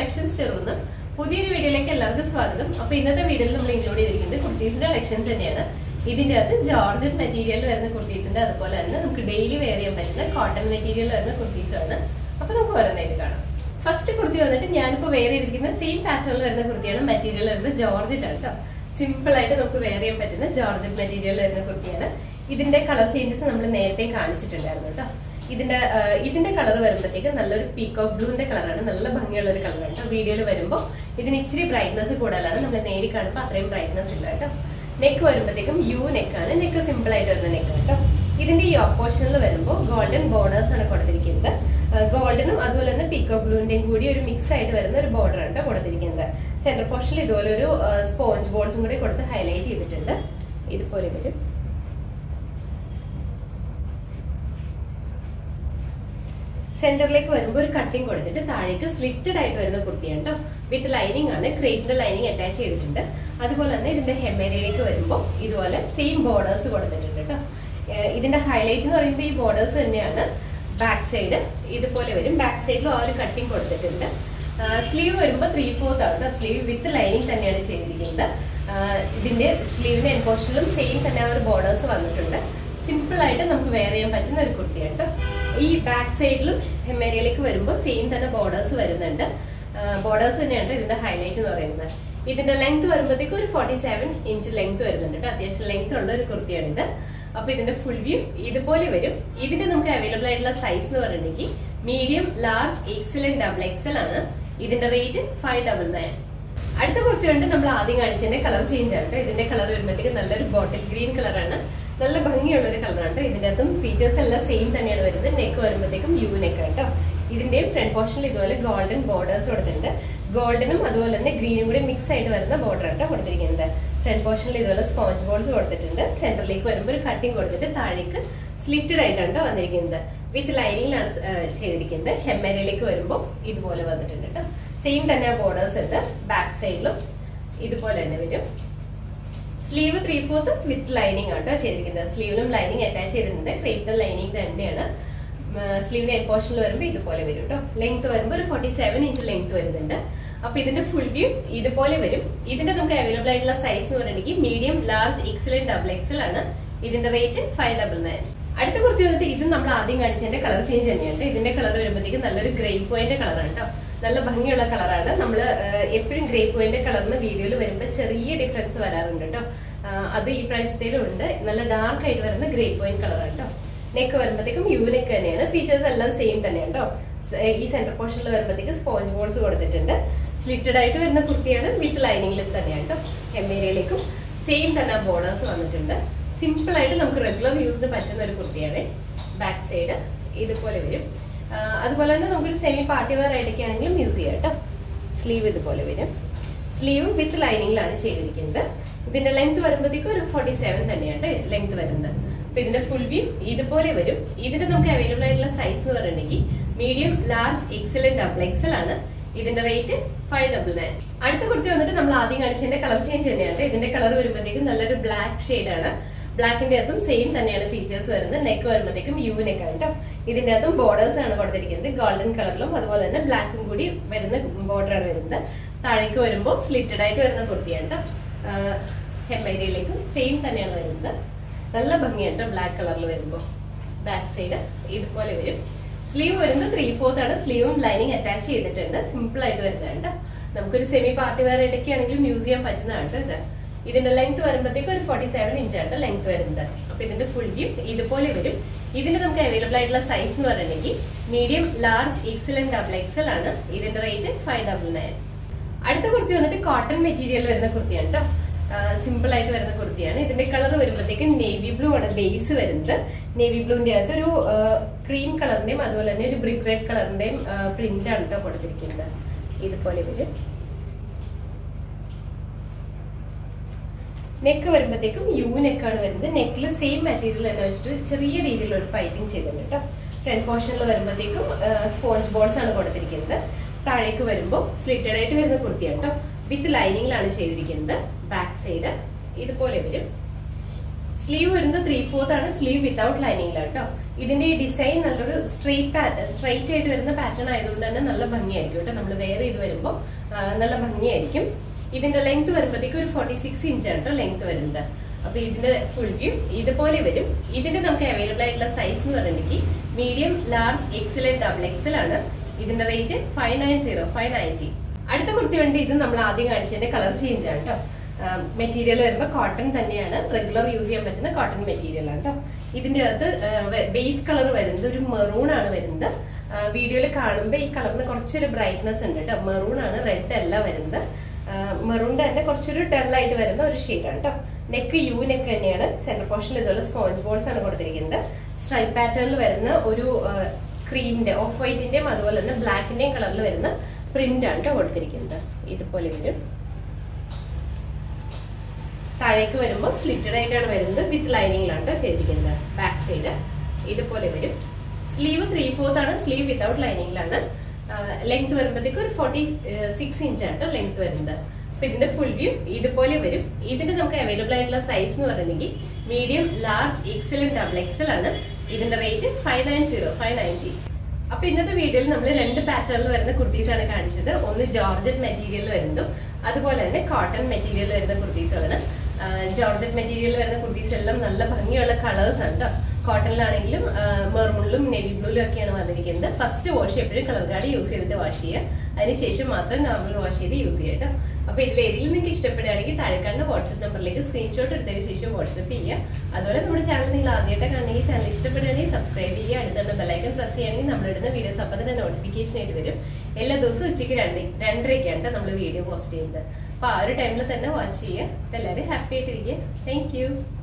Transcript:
collections ചെറുന്ന് പുതിയൊരു വീഡിയോയിലേക്ക് എല്ലാവർക്കും സ്വാഗതം അപ്പൊ ഇന്നത്തെ വീഡിയോയിൽ നമ്മൾ ഇൻക്ലൂഡ് ചെയ്തിരിക്കുന്നത് കുർത്തീസിന്റെ കളക്ഷൻസ് തന്നെയാണ് ഇതിന്റെ അകത്ത് ജോർജറ്റ് മെറ്റീരിയൽ വരുന്ന കുർത്തീസിന്റെ അതുപോലെ തന്നെ നമുക്ക് ഡെയിലി വെയർ ചെയ്യാൻ പറ്റുന്ന കോട്ടൺ മെറ്റീരിയൽ വരുന്ന കുർത്തീസ് ആണ് അപ്പൊ നമുക്ക് ഓരോന്നായിട്ട് കാണാം ഫസ്റ്റ് കുർത്തി വന്നിട്ട് ഞാനിപ്പോ വെയർ ചെയ്തിരിക്കുന്ന സെയിം പാറ്റേണിൽ വരുന്ന കുർത്തിയാണ് മെറ്റീരിയൽ വരുന്നത് ജോർജറ്റ് ആണ് കേട്ടോ സിമ്പിൾ ആയിട്ട് നമുക്ക് വെയർ ചെയ്യാൻ പറ്റുന്ന ജോർജറ്റ് മെറ്റീരിയൽ വരുന്ന കുർത്തിയാണ് ഇതിന്റെ കളർ ചേഞ്ചസ് നമ്മൾ നേരത്തെ കാണിച്ചിട്ടുണ്ടായിരുന്നു കേട്ടോ ഇതിന്റെ ആ, ഇതിന്റെ കളർ വരുമ്പോഴത്തേക്ക് നല്ലൊരു പീക്കോക്ക് ബ്ലൂവിന്റെ കളറാണ് നല്ല ഭംഗിയുള്ള ഒരു കളറാണ് കേട്ടോ വീഡിയോയിൽ വരുമ്പോൾ ഇതിന് ഇച്ചിരി ബ്രൈറ്റ്നസ് കൂടുതലാണ് നമ്മൾ നേരി കാണുമ്പോൾ അത്രയും ബ്രൈറ്റ്നസ് ഇല്ല കേട്ടോ നെക്ക് വരുമ്പോഴത്തേക്കും യു നെക്കാണ് നെക്ക് സിമ്പിൾ ആയിട്ട് വരുന്ന നെക്ക് കേട്ടോ ഇതിന്റെ ഈ ഓപ്പോഷനിൽ വരുമ്പോൾ ഗോൾഡൻ ബോർഡേഴ്സ് ആണ് കൊടുത്തിരിക്കുന്നത് ഗോൾഡനും അതുപോലെ തന്നെ പീക്കോ ബ്ലൂവിന്റെയും കൂടി ഒരു മിക്സ് ആയിട്ട് വരുന്ന ഒരു ബോർഡർ ആണ് ട്ടോ കൊടുത്തിരിക്കുന്നത് സെന്റർ പോർഷനിൽ ഇതുപോലെ ഒരു സ്പോഞ്ച് ബോൾസും കൂടി കൊടുത്ത് ഹൈലൈറ്റ് ചെയ്തിട്ടുണ്ട് ഇതുപോലെ വരും സെന്ററിലേക്ക് വരുമ്പോൾ ഒരു കട്ടിങ് കൊടുത്തിട്ട് താഴേക്ക് സ്ലിറ്റഡ് ആയിട്ട് വരുന്ന കുർത്തിയാണ് കേട്ടോ വിത്ത് ലൈനിങ് ആണ് ക്രേപ്പിന്റെ ലൈനിങ് അറ്റാച്ച് ചെയ്തിട്ടുണ്ട് അതുപോലെ തന്നെ ഇതിന്റെ ഹെമേരയിലേക്ക് വരുമ്പോൾ ഇതുപോലെ സെയിം ബോർഡേഴ്സ് കൊടുത്തിട്ടുണ്ട് കേട്ടോ ഏഹ് ഇതിന്റെ ഹൈലൈറ്റ് എന്ന് പറയുമ്പോൾ ഈ ബോർഡേഴ്സ് തന്നെയാണ് ബാക്ക് സൈഡ് ഇതുപോലെ വരും ബാക്ക് സൈഡിലും ആ ഒരു കട്ടിങ് കൊടുത്തിട്ടുണ്ട് സ്ലീവ് വരുമ്പോൾ ത്രീ ഫോർത്ത് ആണ് കേട്ടോ സ്ലീവ് വിത്ത് ലൈനിങ് തന്നെയാണ് ചെയ്തിരിക്കുന്നത് ആഹ് ഇതിന്റെ സ്ലീവിന്റെ എൻപോഷനിലും സെയിം തന്നെ ആ ഒരു ബോർഡേഴ്സ് വന്നിട്ടുണ്ട് സിമ്പിൾ ആയിട്ട് നമുക്ക് വെയർ ചെയ്യാൻ പറ്റുന്ന ഒരു കുർത്തിയാണ് കേട്ടോ ഈ ബാക്ക് സൈഡിലും ഹെമേരിയയിലേക്ക് വരുമ്പോൾ സെയിം തന്നെ ബോർഡേഴ്സ് വരുന്നുണ്ട് ബോർഡേഴ്സ് തന്നെയാണ് ഇതിന്റെ ഹൈലൈറ്റ് എന്ന് പറയുന്നത് ഇതിന്റെ ലെങ്ത് വരുമ്പോഴത്തേക്ക് ഒരു ഫോർട്ടി സെവൻ ഇഞ്ച് ലെങ്ത് വരുന്നുണ്ട് കേട്ടോ അത്യാവശ്യം ലെങ്ത് ഉള്ള ഒരു കുർത്തിയാണ് ഇത് അപ്പൊ ഇതിന്റെ ഫുൾ വ്യൂ ഇതുപോലെ വരും ഇതിന്റെ നമുക്ക് അവൈലബിൾ ആയിട്ടുള്ള സൈസ് എന്ന് പറഞ്ഞിട്ടുണ്ടെങ്കിൽ medium large XL and double XL ആണ് ഇതിന്റെ റേറ്റ് ഫൈവ് ഡബിൾ നയൻ അടുത്ത കുർത്തി കൊണ്ട് നമ്മൾ ആദ്യം കാണിച്ചതിന്റെ കളർ ചേഞ്ച് ആണ് കേട്ടോ ഇതിന്റെ കളർ വരുമ്പോഴത്തേക്ക് നല്ലൊരു ബോട്ടിൽ ഗ്രീൻ കളറാണ് നല്ല ഭംഗിയുള്ള ഒരു കളറാണ് കേട്ടോ ഇതിന്റെ അകത്തും ഫീച്ചേഴ്സ് എല്ലാം സെയിം തന്നെയാണ് വരുന്നത് നെക്ക് വരുമ്പോഴത്തേക്കും യു നെക്ക് കേട്ടോ ഇതിന്റെയും ഫ്രണ്ട് പോർഷനിൽ ഇതുപോലെ ഗോൾഡൻ ബോർഡേഴ്സ് കൊടുത്തിട്ടുണ്ട് ഗോൾഡനും അതുപോലെ തന്നെ ഗ്രീനും കൂടി മിക്സ് ആയിട്ട് വരുന്ന ബോർഡർ ആട്ടോ കൊടുത്തിരിക്കുന്നത് ഫ്രണ്ട് പോർഷനിൽ ഇതുപോലെ സ്പോഞ്ച് ബോൾസ് കൊടുത്തിട്ടുണ്ട് സെന്ററിലേക്ക് വരുമ്പോൾ ഒരു കട്ടിങ് കൊടുത്തിട്ട് താഴേക്ക് സ്ലിറ്റഡ് ആയിട്ടാണ് ട്ടോ വന്നിരിക്കുന്നത് വിത്ത് ലൈനിങ്ങിലാണ് ചെയ്തിരിക്കുന്നത് ഹെമ്മരയിലേക്ക് വരുമ്പോൾ ഇതുപോലെ വന്നിട്ടുണ്ട് കേട്ടോ സെയിം തന്നെ ബോർഡേഴ്സ് ഉണ്ട് ബാക്ക് സൈഡിലും ഇതുപോലെ തന്നെ വരും sleeve three fourth with lining ആണ് കേട്ടോ ചെയ്തിരിക്കുന്നത് സ്ലീവിലും ലൈനിങ് അറ്റാച്ച് ചെയ്തിട്ടുണ്ട് ക്രേപ്പിന്റെ ലൈനിങ് തന്നെയാണ് സ്ലീവിന്റെ എൻ പോർഷനിൽ വരുമ്പോൾ ഇതുപോലെ വരും കേട്ടോ ലെങ്ത് വരുമ്പോൾ ഒരു ഫോർട്ടി സെവൻ ഇഞ്ച് ലെങ്ത് വരുന്നുണ്ട് അപ്പൊ ഇതിന്റെ ഫുൾ വ്യൂ ഇതുപോലെ വരും ഇതിന്റെ നമുക്ക് അവൈലബിൾ ആയിട്ടുള്ള സൈസ് എന്ന് പറഞ്ഞിട്ടുണ്ടെങ്കിൽ medium large XL double XL ആണ് ഇതിന്റെ റേറ്റ് ഫൈവ് ഡബിൾ നയൻ അടുത്ത കുർത്തി വന്നിട്ട് ഇത് നമ്മൾ ആദ്യം കാണിച്ചതിന്റെ കളർ ചേഞ്ച് തന്നെയാണ് ഇതിന്റെ കളർ വരുമ്പോഴത്തേക്ക് നല്ലൊരു ഗ്രേ പോയിന്റ് കളറാണ് കേട്ടോ നല്ല ഭംഗിയുള്ള കളറാണ് നമ്മൾ എപ്പോഴും ഗ്രേ പോയിന്റ് കളറിന് വീഡിയോയിൽ വരുമ്പോൾ ചെറിയ ഡിഫറൻസ് വരാറുണ്ട് കേട്ടോ അത് ഈ പ്രാവശ്യത്തിലും ഉണ്ട് നല്ല ഡാർക്ക് ആയിട്ട് വരുന്ന ഗ്രേ പോയിന്റ് കളറാണ് കേട്ടോ നെക്ക് വരുമ്പോഴത്തേക്കും യു നെക്ക് തന്നെയാണ് ഫീച്ചേഴ്സ് എല്ലാം സെയിം തന്നെയാണ് കേട്ടോ ഈ സെന്റർ പോർഷനിൽ വരുമ്പോഴത്തേക്ക് സ്പോഞ്ച് ബോൾസ് കൊടുത്തിട്ടുണ്ട് സ്ലിറ്റഡ് ആയിട്ട് വരുന്ന കുർത്തിയാണ് വിത്ത് ലൈനിങ്ങിലും തന്നെയാണ് കേട്ടോ ഹെമ്മേരിയയിലേക്കും സെയിം തന്നെ ബോർഡേഴ്സ് വന്നിട്ടുണ്ട് സിമ്പിൾ ആയിട്ട് നമുക്ക് റെഗുലർ യൂസിന് പറ്റുന്ന ഒരു കുർത്തിയാണ് ബാക്ക് സൈഡ് ഇതുപോലെ വരും ആ, അതുപോലെ തന്നെ നമുക്കൊരു സെമി പാർട്ടി വെയർ ആയിട്ടൊക്കെ ആണെങ്കിലും യൂസ് ചെയ്യാം കേട്ടോ സ്ലീവ് ഇതുപോലെ വരും സ്ലീവും വിത്ത് ലൈനിങ്ങിലാണ് ചെയ്തിരിക്കുന്നത് ഇതിന്റെ ലെങ്ത് വരുമ്പോഴത്തേക്കും ഒരു ഫോർട്ടി സെവൻ തന്നെയാണ് ലെങ്ത് വരുന്നത് അപ്പൊ ഇതിന്റെ ഫുൾ വ്യൂ ഇതുപോലെ വരും ഇതിന്റെ നമുക്ക് അവൈലബിൾ ആയിട്ടുള്ള സൈസ് എന്ന് പറയുകയാണെങ്കിൽ medium large XL double XL ആണ് ഇതിന്റെ റേറ്റ് ഫൈവ് ഡബിൾ നയൻ അടുത്ത കുർത്തി വന്നിട്ട് നമ്മൾ ആദ്യം കാണിച്ചതിന്റെ കളർ ചേഞ്ച് തന്നെയാണ് ഇതിന്റെ കളർ വരുമ്പോഴത്തേക്കും നല്ലൊരു ബ്ലാക്ക് ഷെയ്ഡ് ആണ് ബ്ലാക്കിന്റെ അകത്തും സെയിം തന്നെയാണ് ഫീച്ചേഴ്സ് വരുന്നത് നെക്ക് വരുമ്പോഴത്തേക്കും യു നെക്ക് ആണ് കേട്ടോ ഇതിന്റെ അകത്തും ബോർഡേഴ്സ് ആണ് കൊടുത്തിരിക്കുന്നത് ഗോൾഡൻ കളറിലും അതുപോലെ തന്നെ ബ്ലാക്കും കൂടി വരുന്ന ബോർഡർ ആണ് വരുന്നത് താഴേക്ക് വരുമ്പോൾ സ്ലിറ്റഡ് ആയിട്ട് വരുന്ന കുർത്തിയാണ് കേട്ടോ ഹെമ്മൈരിയിലേക്കും സെയിം തന്നെയാണ് വരുന്നത് നല്ല ഭംഗിയാണ് കേട്ടോ ബ്ലാക്ക് കളറിൽ വരുമ്പോൾ ബാക്ക് സൈഡ് ഇതുപോലെ വരും സ്ലീവ് വരുന്നത് ത്രീ ഫോർത്ത് ആണ് സ്ലീവും ലൈനിങ് അറ്റാച്ച് ചെയ്തിട്ടുണ്ട് സിമ്പിൾ ആയിട്ട് വരുന്നതാണ് കേട്ടോ നമുക്കൊരു സെമി പാർട്ടി വെയർ ആയിട്ടൊക്കെ ആണെങ്കിലും യൂസ് ചെയ്യാൻ പറ്റുന്നതാണ് കേട്ടോ ഇത് ഇതിന്റെ ലെങ്ത് വരുമ്പോഴത്തേക്ക് ഒരു ഫോർട്ടി സെവൻ ഇഞ്ചാണ് ലെങ്ത് വരുന്നത് അപ്പൊ ഇതിന്റെ ഫുൾ വ്യൂ ഇതുപോലെ വരും ഇതിന് നമുക്ക് അവൈലബിൾ ആയിട്ടുള്ള സൈസ് എന്ന് പറഞ്ഞിട്ടുണ്ടെങ്കിൽ medium large XL and double XL ആണ് ഇതിന്റെ റേറ്റ് ഫൈവ് ഡബിൾ നയൻ അടുത്ത കുർത്തി വന്നിട്ട് കോട്ടൺ മെറ്റീരിയൽ വരുന്ന കുർത്തിയാണ് കേട്ടോ സിമ്പിൾ ആയിട്ട് വരുന്ന കുർത്തിയാണ് ഇതിന്റെ കളർ വരുമ്പോഴത്തേക്ക് നേവി ബ്ലൂ ആണ് ബേസ് വരുന്നത് നേവി ബ്ലൂവിന്റെ അകത്ത് ഒരു ക്രീം കളറിന്റെയും അതുപോലെ തന്നെ ഒരു ബ്രിക്ക് റെഡ് കളറിന്റെയും പ്രിന്റ് ആണ് കേട്ടോ കൊടുത്തിരിക്കുന്നത് ഇതുപോലെ വരും നെക്ക് വരുമ്പോഴത്തേക്കും യു നെക്കാണ് വരുന്നത് നെക്കിൽ സെയിം മെറ്റീരിയൽ തന്നെ വെച്ചിട്ട് ചെറിയ രീതിയിലുള്ള ഒരു പൈപ്പിംഗ് ചെയ്തിട്ടുണ്ട് കേട്ടോ ഫ്രണ്ട് പോർഷനിൽ വരുമ്പോഴത്തേക്കും സ്പോഞ്ച് ബോൾസ് ആണ് കൊടുത്തിരിക്കുന്നത് താഴേക്ക് വരുമ്പോൾ സ്ലിറ്റഡ് ആയിട്ട് വരുന്ന കുർത്തിയാണ് കേട്ടോ വിത്ത് ലൈനിങ്ങിലാണ് ചെയ്തിരിക്കുന്നത് ബാക്ക് സൈഡ് ഇതുപോലെ വരും സ്ലീവ് വരുന്നത് ത്രീ ഫോർത്ത് ആണ് സ്ലീവ് വിത്തൗട്ട് ലൈനിങ്ങിലാണ് കേട്ടോ ഇതിന്റെ ഈ ഡിസൈൻ നല്ലൊരു സ്ട്രെയിറ്റ് സ്ട്രെയിറ്റ് ആയിട്ട് വരുന്ന പാറ്റേൺ ആയതുകൊണ്ട് തന്നെ നല്ല ഭംഗിയായിരിക്കും കേട്ടോ നമ്മൾ വേറെ ഇത് വരുമ്പോൾ നല്ല ഭംഗിയായിരിക്കും ഇതിന്റെ ലെങ്ത് വരുമ്പോഴത്തേക്ക് ഒരു ഫോർട്ടി സിക്സ് ഇഞ്ച് ആണ് കേട്ടോ ലെങ്ത് വരുന്നത് അപ്പൊ ഇതിന്റെ ഫുൾ വ്യൂ ഇതുപോലെ വരും ഇതിന്റെ നമുക്ക് അവൈലബിൾ ആയിട്ടുള്ള സൈസ് എന്ന് പറയുന്നത് medium large XL double XL ആണ് ഇതിന്റെ rate five nine zero five ninety അടുത്ത കുർത്തി വേണ്ടി ഇത് നമ്മൾ ആദ്യം കാണിച്ചതിന്റെ കളർ ചേഞ്ച് ആണ് കേട്ടോ മെറ്റീരിയൽ വരുമ്പോൾ കോട്ടൺ തന്നെയാണ് റെഗുലർ യൂസ് ചെയ്യാൻ പറ്റുന്ന കോട്ടൺ മെറ്റീരിയൽ ആണ് കേട്ടോ ഇതിന്റെ അകത്ത് ബേസ് കളർ വരുന്നത് ഒരു മെറൂൺ ആണ് വരുന്നത് വീഡിയോയിൽ കാണുമ്പോൾ ഈ കളറിന് കുറച്ചൊരു ബ്രൈറ്റ്നെസ് ഉണ്ട് കേട്ടോ മെറൂൺ ആണ് റെഡ് അല്ല വരുന്നത് മെറൂണിന്റെ തന്നെ കുറച്ചൊരു ഡൾ ആയിട്ട് വരുന്ന ഒരു ഷെയ്ഡാണ് കേട്ടോ നെക്ക് യു നെക്ക് തന്നെയാണ് സെന്റർ പോർഷനിൽ ഇതുള്ള സ്പോഞ്ച് ബോൾസ് ആണ് കൊടുത്തിരിക്കുന്നത് സ്ട്രൈപ്പ് പാറ്റേണിൽ വരുന്ന ഒരു ക്രീമിന്റെ ഓഫ് വൈറ്റിന്റെയും അതുപോലെ തന്നെ ബ്ലാക്കിന്റെയും കളറിൽ വരുന്ന പ്രിന്റ് ആണ് കേട്ടോ കൊടുത്തിരിക്കുന്നത് ഇതുപോലെ വരും താഴേക്ക് വരുമ്പോൾ സ്ലിറ്റഡ് ആയിട്ടാണ് വരുന്നത് വിത്ത് ലൈനിങ്ങിലാണ് കേട്ടോ ചെയ്തിരിക്കുന്നത് ബാക്ക് സൈഡ് ഇതുപോലെ വരും സ്ലീവ് ത്രീ ഫോർത്ത് ആണ് സ്ലീവ് വിത്തൗട്ട് ലൈനിങ്ങിലാണ് ലെങ്ത് വരുമ്പോഴത്തേക്ക് ഒരു ഫോർട്ടി സിക്സ് ഇഞ്ച് ആണ് കേട്ടോ ലെങ്ത് വരുന്നത് അപ്പൊ ഇതിന്റെ ഫുൾ വ്യൂ ഇതുപോലെ വരും ഇതിന്റെ നമുക്ക് അവൈലബിൾ ആയിട്ടുള്ള സൈസ് എന്ന് പറയുന്നെങ്കിൽ medium large XL double XL ആണ് ഇതിന്റെ rate five nine zero five ninety അപ്പൊ ഇന്നത്തെ വീഡിയോയിൽ നമ്മൾ രണ്ട് പാറ്റേണിൽ വരുന്ന കുർത്തീസ് ആണ് കാണിച്ചത് ഒന്ന് ജോർജറ്റ് മെറ്റീരിയൽ വരുന്നതും അതുപോലെ തന്നെ കോട്ടൺ മെറ്റീരിയൽ വരുന്ന കുർത്തീസുകളാണ് ജോർജറ്റ് മെറ്റീരിയൽ വരുന്ന കുർത്തീസ് എല്ലാം നല്ല ഭംഗിയുള്ള കളേഴ്സ് ആണ് കേട്ടോ കോട്ടണിലാണെങ്കിലും മെറൂണിലും നെവി ബ്ലൂയിലും ഒക്കെയാണ് വന്നിരിക്കുന്നത് ഫസ്റ്റ് വാഷ് എപ്പോഴും കളർ കാർഡ് യൂസ് ചെയ്തിട്ട് വാഷ് ചെയ്യുക അതിനുശേഷം മാത്രം നോർമൽ വാഷ് ചെയ്ത് യൂസ് ചെയ്യുക കേട്ടോ അപ്പൊ ഇതിൽ ഏതെങ്കിലും നിങ്ങൾക്ക് ഇഷ്ടപ്പെടുകയാണെങ്കിൽ താഴെക്കാണ്ട് വാട്സ്ആപ്പ് നമ്പറിലേക്ക് സ്ക്രീൻഷോട്ട് എടുത്തതിന് ശേഷം വാട്സ്ആപ്പ് ചെയ്യുക അതുപോലെ നമ്മുടെ ചാനൽ നിങ്ങൾ ആദ്യമായിട്ട് കാണണമെങ്കിൽ ചാനൽ ഇഷ്ടപ്പെടുകയാണെങ്കിൽ സബ്സ്ക്രൈബ് ചെയ്യുക അടുത്തുള്ള ബെലൈക്കൺ പ്രസ് ചെയ്യുകയാണെങ്കിൽ നമ്മളിടുന്ന വീഡിയോസ് അപ്പം തന്നെ നോട്ടിഫിക്കേഷൻ ആയിട്ട് വരും എല്ലാ ദിവസവും ഉച്ചയ്ക്ക് രണ്ട് രണ്ടരയ്ക്കാണ് നമ്മൾ വീഡിയോ പോസ്റ്റ് ചെയ്യുന്നത് അപ്പൊ ആ ഒരു ടൈമിൽ തന്നെ വാച്ച് ചെയ്യുക എല്ലാവരും ഹാപ്പി ആയിട്ടിരിക്കുക താങ്ക് യു